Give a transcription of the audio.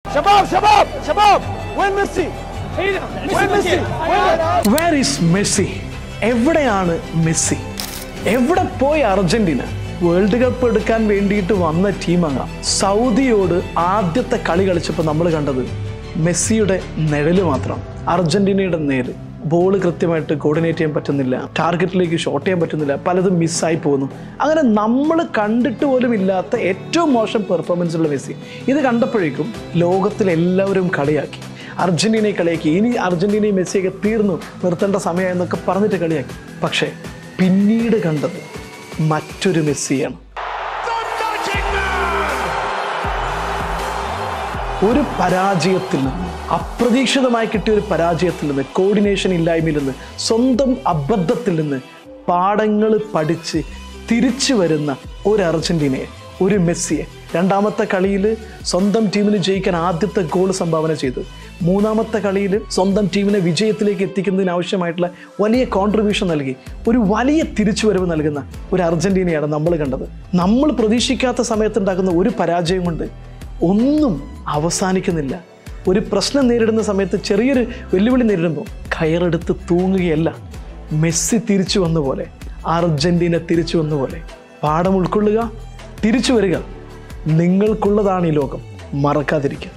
شباب شباب شباب وين ميسي؟ وين ميسي؟ وين where is Messi എവിടെയാണ് Messi എവിടെ പോയി അർജന്റീന വേൾഡ് കപ്പ് എടുക്കാൻ വേണ്ടിയിട്ട് വന്ന ടീമങ്ങ സൗദിയോട് ആദ്യത്തെ കളി കളിച്ചപ്പോൾ നമ്മൾ കണ്ടത് മെസ്സിയുടെ നിഴല് മാത്രം അർജന്റീനയുടെ നേര് ബോൾ കൃത്യമായിട്ട് കോർഡിനേറ്റ് ചെയ്യാൻ പറ്റുന്നില്ല ടാർഗറ്റിലേക്ക് ഷോട്ട് ചെയ്യാൻ പറ്റുന്നില്ല പലതും മിസ്സായി പോകുന്നു അങ്ങനെ നമ്മൾ കണ്ടിട്ട് പോലും ഇല്ലാത്ത ഏറ്റവും മോശം പെർഫോമൻസ് ഉള്ള മെസ്സി ഇത് കണ്ടപ്പോഴേക്കും ലോകത്തിലെല്ലാവരും കളിയാക്കി അർജന്റീനയെ കളിയാക്കി ഇനി അർജന്റീനയും മെസ്സിയൊക്കെ തീർന്നു നിർത്തേണ്ട സമയം എന്നൊക്കെ പറഞ്ഞിട്ട് കളിയാക്കി പക്ഷേ പിന്നീട് കണ്ടത് മറ്റൊരു മെസ്സിയാണ് ഒരു പരാജയത്തിൽ നിന്ന് അപ്രതീക്ഷിതമായി കിട്ടിയ ഒരു പരാജയത്തിൽ നിന്ന് കോർഡിനേഷൻ ഇല്ലായ്മയിൽ നിന്ന് സ്വന്തം അബദ്ധത്തിൽ നിന്ന് പാഠങ്ങൾ പഠിച്ച് തിരിച്ചു വരുന്ന ഒരു അർജന്റീനയെ ഒരു മെസ്സിയെ രണ്ടാമത്തെ കളിയിൽ സ്വന്തം ടീമിന് ജയിക്കാൻ ആദ്യത്തെ ഗോൾ സംഭാവന ചെയ്തു മൂന്നാമത്തെ കളിയിൽ സ്വന്തം ടീമിനെ വിജയത്തിലേക്ക് എത്തിക്കുന്നതിന് ആവശ്യമായിട്ടുള്ള വലിയ കോൺട്രിബ്യൂഷൻ നൽകി ഒരു വലിയ തിരിച്ചുവരവ് നൽകുന്ന ഒരു അർജന്റീനയാണ് നമ്മൾ കണ്ടത് നമ്മൾ പ്രതീക്ഷിക്കാത്ത സമയത്തുണ്ടാക്കുന്ന ഒരു പരാജയം കൊണ്ട് ഒന്നും അവസാനിക്കുന്നില്ല ഒരു പ്രശ്നം നേരിടുന്ന സമയത്ത് ചെറിയൊരു വെല്ലുവിളി നേരിടുമ്പോൾ കയറെടുത്ത് തൂങ്ങുകയല്ല മെസ്സി തിരിച്ചു വന്ന പോലെ അർജന്റീന തിരിച്ചു വന്ന പോലെ പാഠം ഉൾക്കൊള്ളുക തിരിച്ചു വരിക നിങ്ങൾക്കുള്ളതാണ് ഈ ലോകം മറക്കാതിരിക്കുക